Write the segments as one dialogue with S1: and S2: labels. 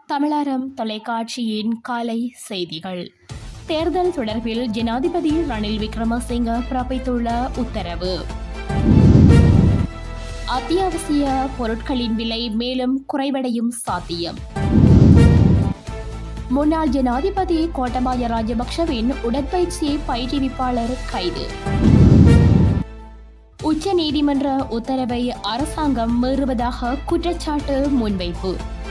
S1: தமிழாரம் தொலைக்காட்சியின் காலை செய்திகள் தேர்தல் தொடர்பில் ஜனாதிபதி ரணில் விக்ரமசிங்க பிறப்பித்துள்ள உத்தரவு அத்தியாவசிய பொருட்களின் விலை மேலும் குறைவடையும் சாத்தியம் முன்னாள் ஜனாதிபதி கோட்டபாய ராஜபக்ஷவின் உடற்பயிற்சி பயிற்றுவிப்பாளர் கைது உச்ச நீதிமன்ற உத்தரவை அரசாங்கம் மீறுவதாக குற்றச்சாட்டு முன்வைப்பு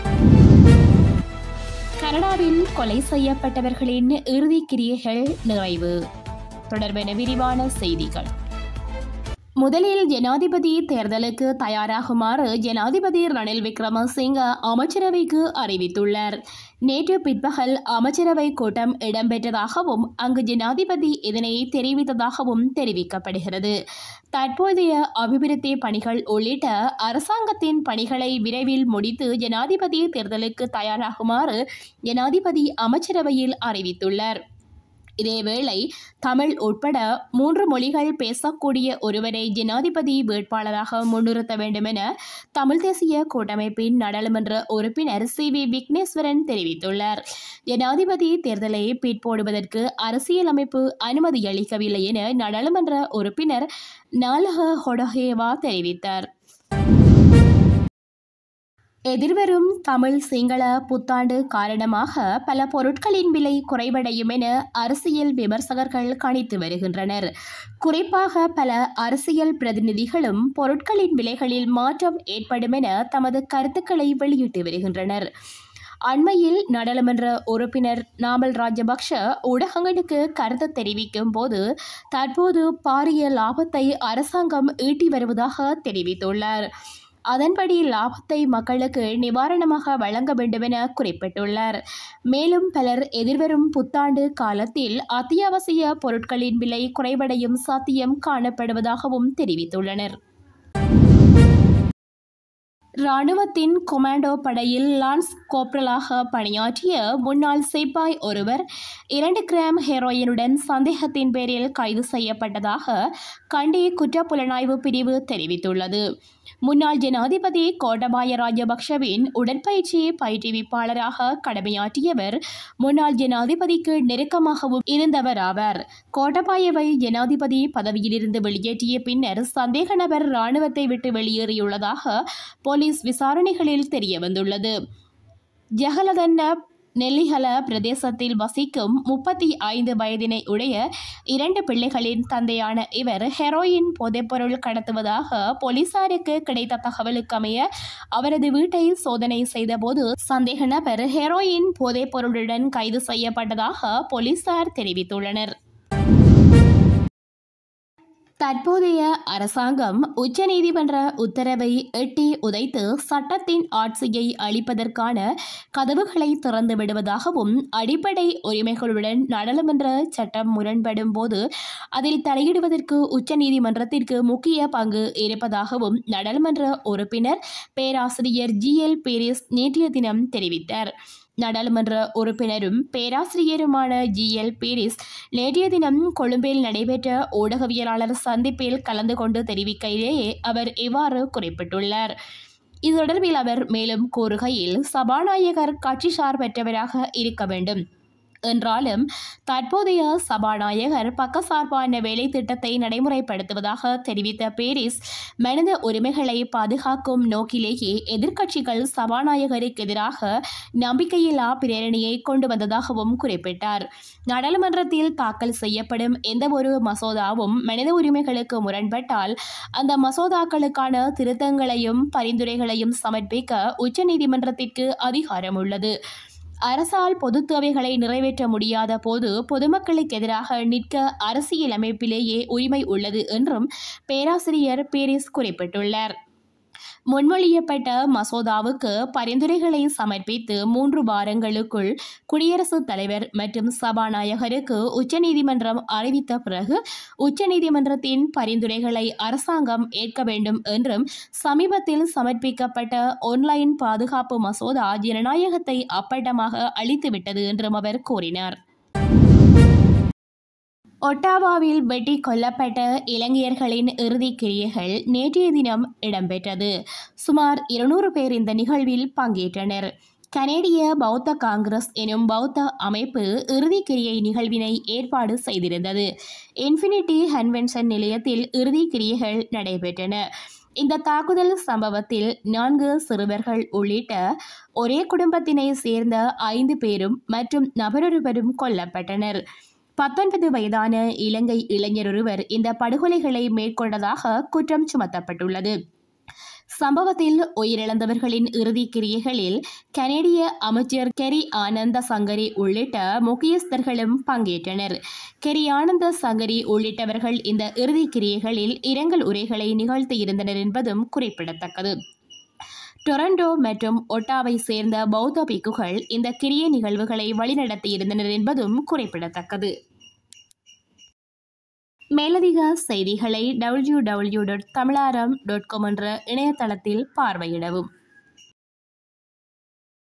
S1: கனடாவில் கொலை செய்யப்பட்டவர்களின் இறுதிக் கிரியைகள் நிறைவு தொடர்பான விரிவான செய்திகள் முதலில் ஜனாதிபதி தேர்தலுக்கு தயாராகுமாறு ஜனாதிபதி ரணில் விக்ரமசிங்க அமைச்சரவைக்கு அறிவித்துள்ளார் நேற்று பிற்பகல் அமைச்சரவை கூட்டம் இடம்பெற்றதாகவும் அங்கு ஜனாதிபதி இதனை தெரிவித்ததாகவும் தெரிவிக்கப்படுகிறது தற்போதைய அபிவிருத்தி பணிகள் உள்ளிட்ட அரசாங்கத்தின் பணிகளை விரைவில் முடித்து ஜனாதிபதி தேர்தலுக்கு தயாராகுமாறு ஜனாதிபதி அமைச்சரவையில் அறிவித்துள்ளார் இதேவேளை தமிழ் உட்பட மூன்று மொழிகள் பேசக்கூடிய ஒருவரை ஜனாதிபதி வேட்பாளராக முன்னிறுத்த வேண்டும் என தமிழ் தேசிய கூட்டமைப்பின் நாடாளுமன்ற உறுப்பினர் சி வி விக்னேஸ்வரன் தெரிவித்துள்ளார் ஜனாதிபதி தேர்தலை பிற்போடுவதற்கு அரசியலமைப்பு அனுமதி அளிக்கவில்லை என நாடாளுமன்ற உறுப்பினர் நாலக ஹொடஹேவா தெரிவித்தார் எதிர்வரும் தமிழ் சிங்கள புத்தாண்டு காரணமாக பல பொருட்களின் விலை குறைவடையும் என அரசியல் விமர்சகர்கள் கணித்து வருகின்றனர் குறிப்பாக பல அரசியல் பிரதிநிதிகளும் பொருட்களின் விலைகளில் மாற்றம் ஏற்படும் என தமது கருத்துக்களை வெளியிட்டு வருகின்றனர் அண்மையில் நாடாளுமன்ற உறுப்பினர் நாமல் ராஜபக்ஷ ஊடகங்களுக்கு கருத்து தெரிவிக்கும் போது தற்போது பாரிய லாபத்தை அரசாங்கம் ஈட்டி வருவதாக தெரிவித்துள்ளார் அதன்படி லாபத்தை மக்களுக்கு நிவாரணமாக வழங்க வேண்டும் என குறிப்பிட்டுள்ளார் மேலும் பலர் எதிர்வரும் புத்தாண்டு காலத்தில் அத்தியாவசிய பொருட்களின் விலை குறைவடையும் சாத்தியம் காணப்படுவதாகவும் தெரிவித்துள்ளனர் இராணுவத்தின் கொமாண்டோ படையில் லான்ஸ் கோப்ரலாக பணியாற்றிய முன்னாள் சிப்பாய் ஒருவர் இரண்டு கிராம் ஹெரோயினுடன் சந்தேகத்தின் பேரில் கைது செய்யப்பட்டதாக கண்டி குற்றப்புலனாய்வு பிரிவு தெரிவித்துள்ளது முன்னாள் ஜனாதிபதி கோட்டபாய ராஜபக்ஷவின் உடற்பயிற்சி பயிற்றுவிப்பாளராக கடமையாற்றியவர் முன்னாள் ஜனாதிபதிக்கு நெருக்கமாகவும் இருந்தவர் ஆவார் கோட்டபாயவை ஜனாதிபதி பதவியிலிருந்து வெளியேற்றிய பின்னர் சந்தேக நபர் இராணுவத்தை விட்டு வெளியேறியுள்ளதாக போலீஸ் விசாரணைகளில் தெரியவந்துள்ளது ஜெகலதன்ன நெல்லிகல பிரதேசத்தில் வசிக்கும் முப்பத்தி ஐந்து வயதினை உடைய இரண்டு பிள்ளைகளின் தந்தையான இவர் ஹெரோயின் போதைப்பொருள் கடத்துவதாக போலீசாருக்கு கிடைத்த தகவலுக்கமைய அவரது வீட்டை சோதனை செய்தபோது சந்தேக நபர் ஹெரோயின் போதைப்பொருளுடன் கைது செய்யப்பட்டதாக போலீசார் தெரிவித்துள்ளனர் தற்போதைய அரசாங்கம் உச்சநீதிமன்ற உத்தரவை எட்டி உதைத்து சட்டத்தின் ஆட்சியை அளிப்பதற்கான கதவுகளை திறந்து விடுவதாகவும் அடிப்படை உரிமைகளுடன் நாடாளுமன்ற சட்டம் முரண்படும் போது அதில் தலையிடுவதற்கு உச்சநீதிமன்றத்திற்கு முக்கிய பங்கு இருப்பதாகவும் நாடாளுமன்ற உறுப்பினர் பேராசிரியர் ஜி எல் பேரிஸ் நேற்றைய தினம் தெரிவித்தார் நாடாளுமன்ற உறுப்பினரும் பேராசிரியருமான ஜி எல் பீரிஸ் நேற்றைய தினம் கொழும்பில் நடைபெற்ற ஊடகவியலாளர் சந்திப்பில் கலந்து கொண்டு தெரிவிக்கையிலேயே அவர் இவ்வாறு குறிப்பிட்டுள்ளார் இது தொடர்பில் அவர் மேலும் கூறுகையில் சபாநாயகர் கட்சி சார்பற்றவராக இருக்க வேண்டும் என்றாலும் தற்போதைய சபாநாயகர் பக்கசார்பான வேலை திட்டத்தை நடைமுறைப்படுத்துவதாக தெரிவித்த பேரிஸ் மனித உரிமைகளை பாதுகாக்கும் நோக்கிலேயே எதிர்க்கட்சிகள் சபாநாயகருக்கு எதிராக நம்பிக்கையில்லா பிரேரணையை கொண்டு வந்ததாகவும் குறிப்பிட்டார் நாடாளுமன்றத்தில் தாக்கல் செய்யப்படும் எந்தவொரு மசோதாவும் மனித உரிமைகளுக்கு முரண்பட்டால் அந்த மசோதாக்களுக்கான திருத்தங்களையும் பரிந்துரைகளையும் சமர்ப்பிக்க உச்சநீதிமன்றத்திற்கு அதிகாரம் உள்ளது அரசால் பொது தேவைகளை நிறைவேற்ற முடியாத போது பொதுமக்களுக்கு எதிராக நிற்க அரசியல் அமைப்பிலேயே உரிமை உள்ளது என்றும் பேராசிரியர் பேரிஸ் குறிப்பிட்டுள்ளார் முன்மொழியப்பட்ட மசோதாவுக்கு பரிந்துரைகளை சமர்ப்பித்து மூன்று வாரங்களுக்குள் குடியரசுத் தலைவர் மற்றும் சபாநாயகருக்கு உச்சநீதிமன்றம் அறிவித்த பிறகு உச்சநீதிமன்றத்தின் பரிந்துரைகளை அரசாங்கம் ஏற்க வேண்டும் என்றும் சமீபத்தில் சமர்ப்பிக்கப்பட்ட ஆன்லைன் பாதுகாப்பு மசோதா ஜனநாயகத்தை அப்பட்டமாக அளித்துவிட்டது என்றும் அவர் கூறினார் ஒட்டாவாவில் வெட்டி கொல்லப்பட்ட இலங்கையர்களின் இறுதிக் கிரியைகள் நேற்றைய தினம் இடம்பெற்றது சுமார் இருநூறு பேர் இந்த நிகழ்வில் பங்கேற்றனர் கனேடிய பௌத்த காங்கிரஸ் எனும் பௌத்த அமைப்பு இறுதிக் கிரியை நிகழ்வினை ஏற்பாடு செய்திருந்தது இன்ஃபினிட்டி கன்வென்ஷன் நிலையத்தில் இறுதிக் கிரியைகள் நடைபெற்றன இந்த தாக்குதல் சம்பவத்தில் நான்கு சிறுவர்கள் உள்ளிட்ட ஒரே குடும்பத்தினை சேர்ந்த ஐந்து பேரும் மற்றும் நபரொருவரும் கொல்லப்பட்டனர் பத்தொன்பது வயதான இலங்கை இளைஞரொருவர் இந்த படுகொலைகளை மேற்கொண்டதாக குற்றம் சுமத்தப்பட்டுள்ளது சம்பவத்தில் உயிரிழந்தவர்களின் இறுதிக் கிரியைகளில் கனேடிய அமைச்சர் கெரி ஆனந்த சங்கரி உள்ளிட்ட முக்கியஸ்தர்களும் பங்கேற்றனர் கெரி ஆனந்த சங்கரி உள்ளிட்டவர்கள் இந்த இறுதிக் கிரியைகளில் இரங்கல் உரைகளை நிகழ்த்தியிருந்தனர் என்பதும் குறிப்பிடத்தக்கது டொரண்டோ மற்றும் ஒட்டாவை சேர்ந்த பௌத்த பிக்குகள் இந்த கிரிய நிகழ்வுகளை வழிநடத்தியிருந்தனர் என்பதும் குறிப்பிடத்தக்கது மேலதிக செய்திகளை W W dot Tamilaram dot com என்ற இணையதளத்தில் பார்வையிடவும்